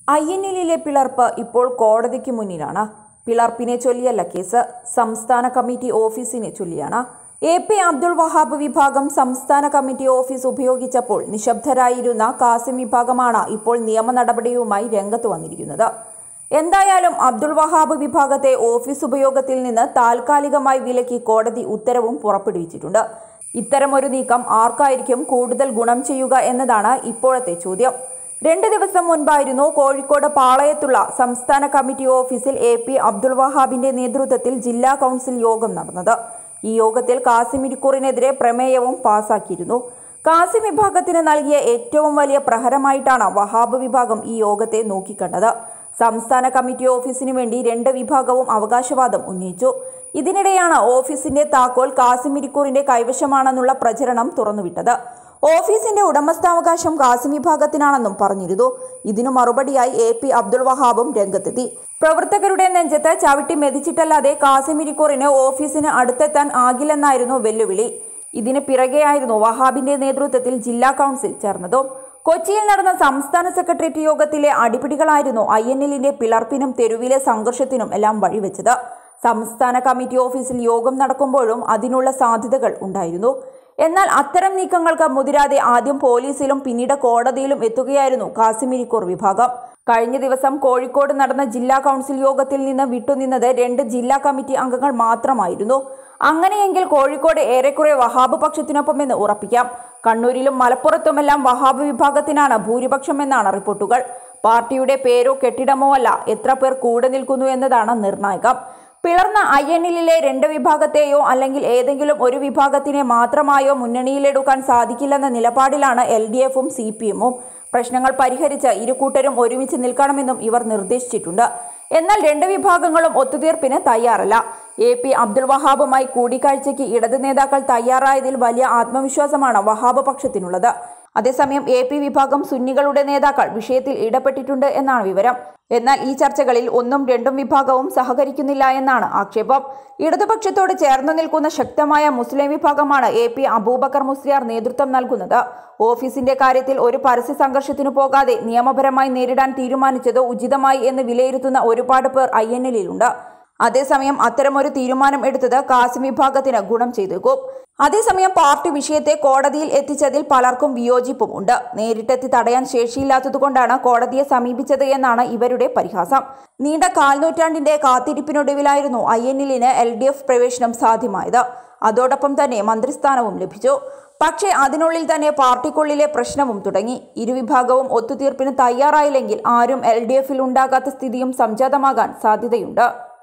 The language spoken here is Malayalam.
ഐ എൻ എല്ലിലെ പിളർപ്പ് ഇപ്പോൾ കോടതിക്ക് മുന്നിലാണ് പിളർപ്പിനെ ചൊല്ലിയല്ല കേസ് സംസ്ഥാന കമ്മിറ്റി ഓഫീസിനെ ചൊല്ലിയാണ് എ പി അബ്ദുൾ വഹാബ് വിഭാഗം സംസ്ഥാന കമ്മിറ്റി ഓഫീസ് ഉപയോഗിച്ചപ്പോൾ നിശബ്ദരായിരുന്ന കാസിം വിഭാഗമാണ് ഇപ്പോൾ നിയമ നടപടിയുമായി രംഗത്ത് വന്നിരിക്കുന്നത് എന്തായാലും അബ്ദുൾ വഹാബ് വിഭാഗത്തെ ഓഫീസ് ഉപയോഗത്തിൽ നിന്ന് താൽക്കാലികമായി വിലക്കി കോടതി ഉത്തരവും പുറപ്പെടുവിച്ചിട്ടുണ്ട് ഇത്തരമൊരു നീക്കം ആർക്കായിരിക്കും കൂടുതൽ ഗുണം ചെയ്യുക എന്നതാണ് ഇപ്പോഴത്തെ ചോദ്യം രണ്ട് ദിവസം മുൻപായിരുന്നു കോഴിക്കോട് പാളയത്തുള്ള സംസ്ഥാന കമ്മിറ്റി ഓഫീസിൽ എ പി അബ്ദുൾ വഹാബിന്റെ നേതൃത്വത്തിൽ ജില്ലാ കൗൺസിൽ യോഗം നടന്നത് ഈ യോഗത്തിൽ കാസിം ഇരിക്കൂറിനെതിരെ പ്രമേയവും പാസാക്കിയിരുന്നു കാസിം വിഭാഗത്തിന് നൽകിയ ഏറ്റവും വലിയ പ്രഹരമായിട്ടാണ് വഹാബ് വിഭാഗം ഈ യോഗത്തെ നോക്കിക്കണ്ടത് സംസ്ഥാന കമ്മിറ്റി ഓഫീസിനു വേണ്ടി രണ്ട് വിഭാഗവും അവകാശവാദം ഉന്നയിച്ചു ഇതിനിടെയാണ് ഓഫീസിന്റെ താക്കോൽ കാസിം ഇരിക്കൂറിന്റെ കൈവശമാണെന്നുള്ള പ്രചരണം തുറന്നുവിട്ടത് ഓഫീസിന്റെ ഉടമസ്ഥാവകാശം കാസിം വിഭാഗത്തിനാണെന്നും പറഞ്ഞിരുന്നു ഇതിനു മറുപടിയായി എ പി അബ്ദുൾ വഹാബും രംഗത്തെത്തി പ്രവർത്തകരുടെ നെഞ്ചത്ത് ചവിട്ടി മെതിച്ചിട്ടല്ലാതെ കാസിം ഇരിക്കൂറിന് ഓഫീസിന് അടുത്തെത്താൻ ആകില്ലെന്നായിരുന്നു വെല്ലുവിളി ഇതിന് പിറകെയായിരുന്നു വഹാബിന്റെ നേതൃത്വത്തിൽ ജില്ലാ കൗൺസിൽ ചേർന്നതും കൊച്ചിയിൽ നടന്ന സംസ്ഥാന സെക്രട്ടേറിയറ്റ് യോഗത്തിലെ അടിപിടികളായിരുന്നു ഐ എൻ എല്ലിന്റെ പിളർപ്പിനും തെരുവിലെ സംഘർഷത്തിനും എല്ലാം വഴിവെച്ചത് സംസ്ഥാന കമ്മിറ്റി ഓഫീസിൽ യോഗം നടക്കുമ്പോഴും അതിനുള്ള സാധ്യതകൾ ഉണ്ടായിരുന്നു എന്നാൽ അത്തരം നീക്കങ്ങൾക്ക് മുതിരാതെ ആദ്യം പോലീസിലും പിന്നീട് കോടതിയിലും എത്തുകയായിരുന്നു കാസിമിരിക്കൂർ വിഭാഗം കഴിഞ്ഞ ദിവസം കോഴിക്കോട് നടന്ന ജില്ലാ കൗൺസിൽ യോഗത്തിൽ നിന്ന് വിട്ടുനിന്നത് രണ്ട് ജില്ലാ കമ്മിറ്റി അംഗങ്ങൾ മാത്രമായിരുന്നു അങ്ങനെയെങ്കിൽ കോഴിക്കോട് ഏറെക്കുറെ വഹാബ് പക്ഷത്തിനൊപ്പമെന്ന് ഉറപ്പിക്കാം കണ്ണൂരിലും മലപ്പുറത്തുമെല്ലാം വഹാബ് വിഭാഗത്തിനാണ് ഭൂരിപക്ഷം എന്നാണ് റിപ്പോർട്ടുകൾ പാർട്ടിയുടെ പേരോ കെട്ടിടമോ അല്ല എത്ര പേർ കൂടെ നിൽക്കുന്നു എന്നതാണ് നിർണായകം പിളർന്ന ഐ എൻ എല്ലിലെ രണ്ട് വിഭാഗത്തെയോ അല്ലെങ്കിൽ ഏതെങ്കിലും ഒരു വിഭാഗത്തിനെ മാത്രമായോ മുന്നണിയിലെടുക്കാൻ സാധിക്കില്ലെന്ന നിലപാടിലാണ് എൽ ഡി എഫും സി പി എമ്മും പ്രശ്നങ്ങൾ പരിഹരിച്ച് ഇരുകൂട്ടരും ഒരുമിച്ച് നിൽക്കണമെന്നും ഇവർ നിർദ്ദേശിച്ചിട്ടുണ്ട് എന്നാൽ രണ്ട് വിഭാഗങ്ങളും ഒത്തുതീർപ്പിന് തയ്യാറല്ല എ പി അബ്ദുൾ വഹാബുമായി കൂടിക്കാഴ്ചയ്ക്ക് ഇടത് നേതാക്കൾ തയ്യാറായതിൽ വലിയ ആത്മവിശ്വാസമാണ് വഹാബ് പക്ഷത്തിനുള്ളത് അതേസമയം എ പി വിഭാഗം സുന്നികളുടെ നേതാക്കൾ വിഷയത്തിൽ ഇടപെട്ടിട്ടുണ്ട് എന്നാണ് വിവരം എന്നാൽ ഈ ചർച്ചകളിൽ ഒന്നും രണ്ടും വിഭാഗവും സഹകരിക്കുന്നില്ല എന്നാണ് ആക്ഷേപം ഇടതുപക്ഷത്തോട് ചേർന്ന് നിൽക്കുന്ന ശക്തമായ മുസ്ലിം വിഭാഗമാണ് എ പി അബൂബക്കർ മുസ്ലിയാർ നേതൃത്വം നൽകുന്നത് ഓഫീസിന്റെ കാര്യത്തിൽ ഒരു പരസ്യ സംഘർഷത്തിനു പോകാതെ നിയമപരമായി നേരിടാൻ തീരുമാനിച്ചത് ഉചിതമായി എന്ന് വിലയിരുത്തുന്ന ഒരുപാട് പേർ ഐ എൻ എല്ലിലുണ്ട് അതേസമയം അത്തരമൊരു തീരുമാനം എടുത്തത് കാസിം വിഭാഗത്തിന് ഗുണം ചെയ്തേക്കും അതേസമയം പാർട്ടി വിഷയത്തെ കോടതിയിൽ എത്തിച്ചതിൽ പലർക്കും വിയോജിപ്പും ഉണ്ട് നേരിട്ടെത്തി തടയാൻ ശേഷിയില്ലാത്തതുകൊണ്ടാണ് കോടതിയെ സമീപിച്ചത് എന്നാണ് ഇവരുടെ പരിഹാസം നീണ്ട കാൽനൂറ്റാണ്ടിന്റെ കാത്തിരിപ്പിനൊടുവിലായിരുന്നു ഐ എൻ എല്ലിന് എൽ ഡി എഫ് പ്രവേശനം സാധ്യമായത് അതോടൊപ്പം തന്നെ മന്ത്രിസ്ഥാനവും ലഭിച്ചു പക്ഷേ അതിനുള്ളിൽ തന്നെ പാർട്ടിക്കുള്ളിലെ പ്രശ്നവും തുടങ്ങി ഇരുവിഭാഗവും ഒത്തുതീർപ്പിന് തയ്യാറായില്ലെങ്കിൽ ആരും എൽ ഡി എഫിൽ ഉണ്ടാകാത്ത സ്ഥിതിയും സംജാതമാകാൻ സാധ്യതയുണ്ട്